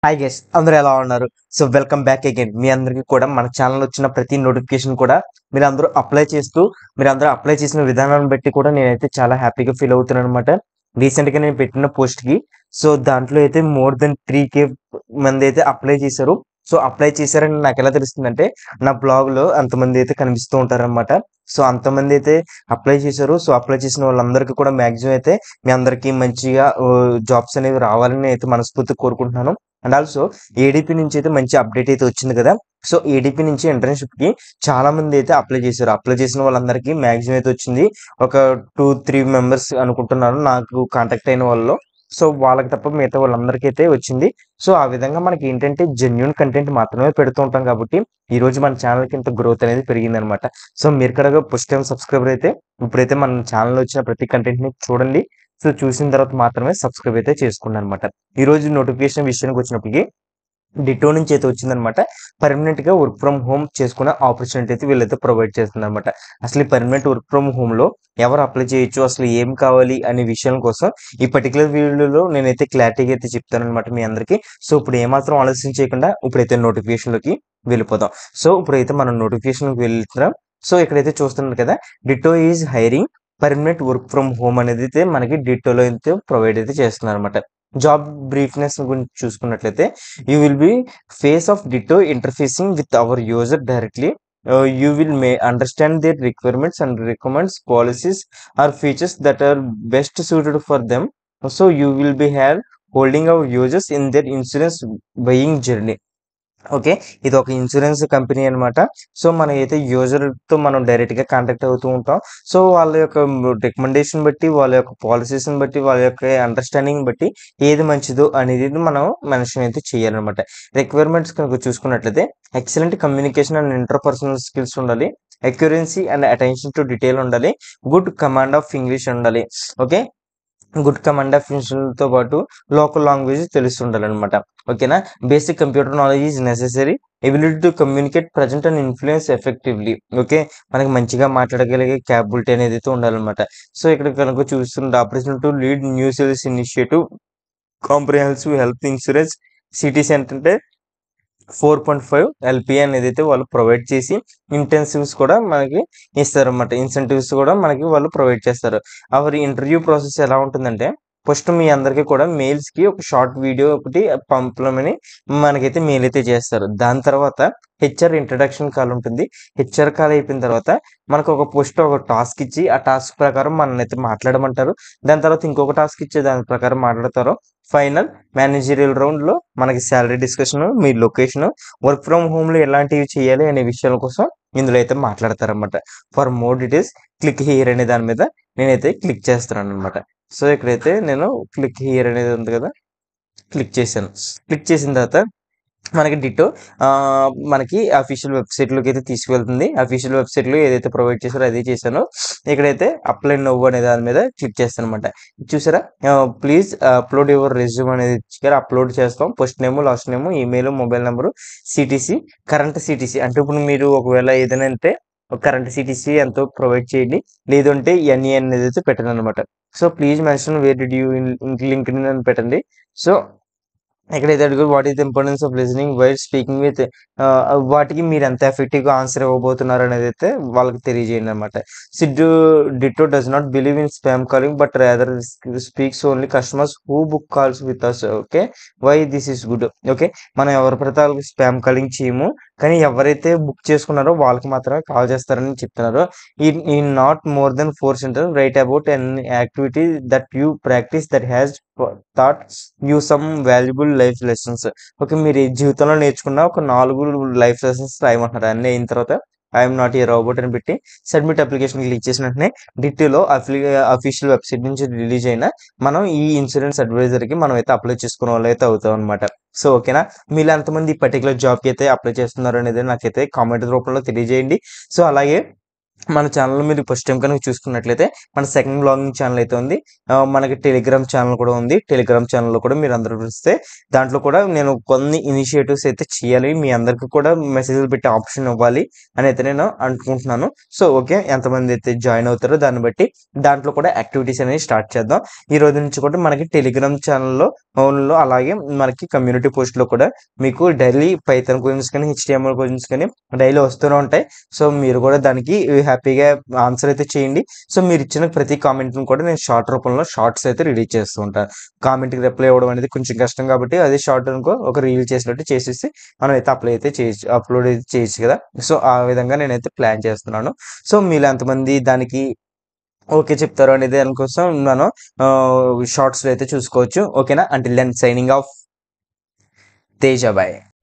hi guess అందరూ ఎలా ఉన్నారు సో వెల్కమ్ బ్యాక్ అగైన్ మీ అందరికీ కూడా మన ఛానల్ వచ్చిన ప్రతి నోటిఫికేషన్ కూడా మీరు అందరూ అప్లై చేస్తూ మీరు అందరూ అప్లై చేసిన విధానాన్ని బట్టి కూడా నేనైతే చాలా హ్యాపీగా ఫీల్ అవుతున్నాను అనమాట రీసెంట్ గా నేను పెట్టిన పోస్ట్ కి సో దాంట్లో అయితే మోర్ దెన్ త్రీ కే మంది అయితే అప్లై చేశారు సో అప్లై చేశారని నాకు ఎలా తెలుస్తుందంటే నా బ్లాగ్ లో అంతమంది అయితే కనిపిస్తూ ఉంటారన్నమాట సో అంతమంది అయితే అప్లై చేశారు సో అప్లై చేసిన వాళ్ళందరికీ కూడా మాక్సిమం అయితే మీ అందరికీ మంచిగా జాబ్స్ అనేవి రావాలని అయితే మనస్ఫూర్తి కోరుకుంటున్నాను అండ్ ఆల్సో ఏడీపీ నుంచి అయితే మంచి అప్డేట్ అయితే వచ్చింది కదా సో ఏడీపీ నుంచి ఇంటర్న్షిప్ కి చాలా మంది అయితే అప్లై చేశారు అప్లై చేసిన వాళ్ళందరికీ మాక్సిమం అయితే వచ్చింది ఒక టూ త్రీ మెంబర్స్ అనుకుంటున్నాను నాకు కాంటాక్ట్ అయిన వాళ్ళు సో వాళ్ళకి తప్ప మిగతా వాళ్ళందరికీ అయితే వచ్చింది సో ఆ విధంగా మనకి ఏంటంటే జెన్యున్ కంటెంట్ మాత్రమే పెడుతూ ఉంటాం కాబట్టి ఈ రోజు మన ఛానల్ కి ఇంత గ్రోత్ అనేది పెరిగింది అనమాట సో మీరు కనుక ఫస్ట్ టైం సబ్స్క్రైబర్ అయితే ఇప్పుడైతే మన ఛానల్ వచ్చిన ప్రతి కంటెంట్ ని చూడండి సో చూసిన తర్వాత మాత్రమే సబ్స్క్రైబ్ అయితే చేసుకోండి అనమాట ఈ రోజు నోటిఫికేషన్ విషయానికి వచ్చినప్పటికి డిటో నుంచి అయితే వచ్చిందనమాట పర్మనెంట్ గా వర్క్ ఫ్రమ్ హోమ్ చేసుకునే ఆపర్చునిటీ అయితే వీళ్ళైతే ప్రొవైడ్ చేస్తుంది అనమాట అసలు ఈ పర్మనెంట్ వర్క్ ఫ్రమ్ హోమ్ లో ఎవరు అప్లై చేయొచ్చు అసలు ఏం కావాలి అనే విషయం కోసం ఈ పర్టికులర్ వీడియోలో నేనైతే క్లారిటీగా అయితే చెప్తాను అనమాట మీ అందరికి సో ఇప్పుడు ఏమాత్రం ఆలస్యం చేయకుండా ఇప్పుడైతే నోటిఫికేషన్ లోకి వెళ్ళిపోదాం సో ఇప్పుడైతే మనం నోటిఫికేషన్ వెళ్తున్నాం సో ఇక్కడైతే చూస్తున్నారు కదా Ditto is hiring permanent work from home అనేది అయితే మనకి డిటోలో అయితే ప్రొవైడ్ అయితే చేస్తున్నారు అనమాట జాబ్ బ్రీఫ్నెస్ గురించి చూసుకున్నట్లయితే you will be face of Ditto interfacing with our user directly you will may understand their requirements and recommends policies or features that are best suited for them so you will be have holding our users in their insurance buying journey okay ఇది ఒక insurance company అనమాట so మన అయితే user తో మనం direct గా contact అవుతూ ఉంటాం సో వాళ్ళ యొక్క రికమెండేషన్ బట్టి వాళ్ళ యొక్క పాలసీస్ బట్టి వాళ్ళ యొక్క అండర్స్టాండింగ్ బట్టి ఏది మంచిదో అనేది మనం మెన్షన్ అయితే చేయాలన్నమాట రిక్వైర్మెంట్స్ కనుక చూసుకున్నట్లయితే excellent communication and interpersonal skills ఉండాలి accuracy and attention to detail ఉండాలి గుడ్ కమాండ్ ఆఫ్ ఇంగ్లీష్ ఉండాలి ఓకే గుడ్ కమాండ్ ఆఫ్ తో పాటు లోకల్ లాంగ్వేజ్ తెలిసి ఉండాలన్నమాట ఓకేనా basic computer knowledge is necessary ability to communicate present and influence effectively okay మనకి మంచిగా మాట్లాడగలిగే క్యాపబిలిటీ అనేది అయితే ఉండాలన్నమాట సో ఇక్కడ కనుక చూస్తుంటే operation to lead new sales initiative comprehensive health insurance CTC ఏంటంటే ఫోర్ పాయింట్ ఫైవ్ ఎల్పి అనేది అయితే వాళ్ళు ప్రొవైడ్ చేసి ఇంటెన్సివ్స్ కూడా మనకి ఇస్తారు అనమాట ఇన్సెంటివ్స్ కూడా మనకి వాళ్ళు ప్రొవైడ్ చేస్తారు అవర్ ఇంటర్వ్యూ ప్రాసెస్ ఎలా ఉంటుందంటే ఫస్ట్ మీ అందరికీ కూడా మెయిల్స్ కి ఒక షార్ట్ వీడియో ఒకటి పంపమని మనకైతే మెయిల్ అయితే చేస్తారు దాని తర్వాత హెచ్ఆర్ ఇంట్రడక్షన్ కాల్ ఉంటుంది హెచ్ఆర్ కాల్ అయిపోయిన తర్వాత మనకు ఒక పోస్ట్ ఒక టాస్క్ ఇచ్చి ఆ టాస్క్ ప్రకారం మనల్ని అయితే మాట్లాడమంటారు దాని తర్వాత ఇంకొక టాస్క్ ఇచ్చే దాని ప్రకారం మాట్లాడతారు ఫైనల్ మేనేజరియల్ రౌండ్ లో మనకి శాలరీ డిస్కషన్ మీ లొకేషన్ వర్క్ ఫ్రమ్ హోమ్ లో ఎలాంటివి చేయాలి అనే విషయాల కోసం ఇందులో అయితే మాట్లాడతారన్నమాట for more details click here అనే దాని మీద నేనైతే క్లిక్ చేస్తున్నాను అనమాట సో ఇక్కడైతే నేను క్లిక్ హియర్ అనేది ఉంది కదా క్లిక్ చేశాను క్లిక్ చేసిన తర్వాత మనకి డిటో మనకి అఫీషియల్ వెబ్సైట్ లోకి అయితే తీసుకువెళ్తుంది అఫీషియల్ వెబ్సైట్ లో ఏదైతే ప్రొవైడ్ చేశారో అదే చేశాను ఇక్కడైతే అప్లై నవ్వు అనే దాని మీద క్లిక్ చేస్తాను అనమాట చూసారా ప్లీజ్ అప్లోడ్ యువర్ రెజ్యూమ్ అనేది ఇచ్చారు అప్లోడ్ చేస్తాం first name last name email mobile number CTC current CTC అంటే ఇప్పుడు మీరు ఒకవేళ ఏదైనా అంటే కరెంట్ సిటీసీ ఎంతో ప్రొవైడ్ చేయండి లేదంటే ఎన్ఈ అనేది అయితే పెట్టండి అనమాట so please mention where did you link అని పెట్టండి సో ఎక్కడైతే అడుగు what is the importance of listening while speaking with వాటికి మీరు ఎంత ఎఫెక్టివ్ గా ఆన్సర్ ఇవ్వబోతున్నారు అనేది అయితే వాళ్ళకి తెలియజేయండి అనమాట said Ditto does not believe in spam calling but rather speaks only customers who book calls with us okay why this is good okay మనం ఎవరి ప్రతాలకు స్పామ్ కాలింగ్ చేయము కానీ ఎవరైతే బుక్ చేసుకున్నారో వాళ్ళకి మాత్రమే కాల్ చేస్తారని చెప్తున్నారు ఈ not more than four sentence write about an activity that you practice that has taught you some valuable life lessons okay మీరు ఈ జీవితంలో నేర్చుకున్న ఒక నాలుగు లైఫ్ లెసన్స్ రాయమంటున్నారు అన్నీ అయిన తర్వాత ఐఎమ్ నాట్ ఏ రోబోట్ అని పెట్టి సబ్మిట్ అప్లికేషన్ క్లిక్ చేసిన వెంటనే డిటీలో అఫీషియల్ వెబ్సైట్ నుంచి రిలీజ్ అయిన మనం ఈ ఇన్సూరెన్స్ అడ్వైజర్ కి మనం అయితే అప్లై చేసుకునే వాళ్ళు అయితే అవుతాం అనమాట సో ఓకేనా మీరు ఎంతమంది ఈ పర్టికులర్ జాబ్ కి అయితే అప్లై చేస్తున్నారు అనేది నాకైతే కామెంట్ రూపంలో తెలియజేయండి సో అలాగే మన ఛానల్ మీరు ఫస్ట్ టైం కనుక చూసుకున్నట్లయితే మన సెకండ్ బ్లాగింగ్ ఛానల్ అయితే ఉంది ఆ, మనకి టెలిగ్రామ్ ఛానల్ కూడా ఉంది టెలిగ్రామ్ ఛానల్లో కూడా మీరు అందరూ చూస్తే దాంట్లో కూడా నేను కొన్ని ఇనిషియేటివ్స్ అయితే చేయాలి మీ అందరికీ కూడా మెసేజ్లు పెట్టే ఆప్షన్ ఇవ్వాలి అని అయితే నేను అనుకుంటున్నాను సో ఓకే ఎంతమంది అయితే జాయిన్ అవుతారో దాన్ని బట్టి దాంట్లో కూడా యాక్టివిటీస్ అనేవి స్టార్ట్ చేద్దాం ఈ రోజు నుంచి కూడా మనకి టెలిగ్రామ్ ఛానల్లో లో అలాగే మనకి కమ్యూనిటీ పోస్ట్లో కూడా మీకు డైలీ పైథాన్ క్వశ్చన్స్ కానీ హెచ్టిఎంఎల్ క్వశ్చన్స్ కానీ డైలీ వస్తూనే ఉంటాయి సో మీరు కూడా దానికి హ్యాపీగా ఆన్సర్ అయితే చేయండి సో మీరు ఇచ్చిన ప్రతి కామెంట్ని కూడా నేను షార్ట్ రూపంలో షార్ట్స్ అయితే రిలీజ్ చేస్తూ ఉంటాను కామెంట్కి రిప్లై ఇవ్వడం అనేది కొంచెం కష్టం కాబట్టి అదే షార్ట్ అనుకో ఒక రీల్ చేసినట్టు చేసేసి మనం అయితే అప్లై అయితే చేయొచ్చు అప్లోడ్ అయితే చేయొచ్చు కదా సో ఆ విధంగా నేనైతే ప్లాన్ చేస్తున్నాను సో మీరు ఎంతమంది దానికి ఓకే చెప్తారు అనేది దానికోసం మనం షార్ట్స్లో అయితే చూసుకోవచ్చు ఓకేనా అంటే దెన్ సైనింగ్ ఆఫ్ తేజాబాయ్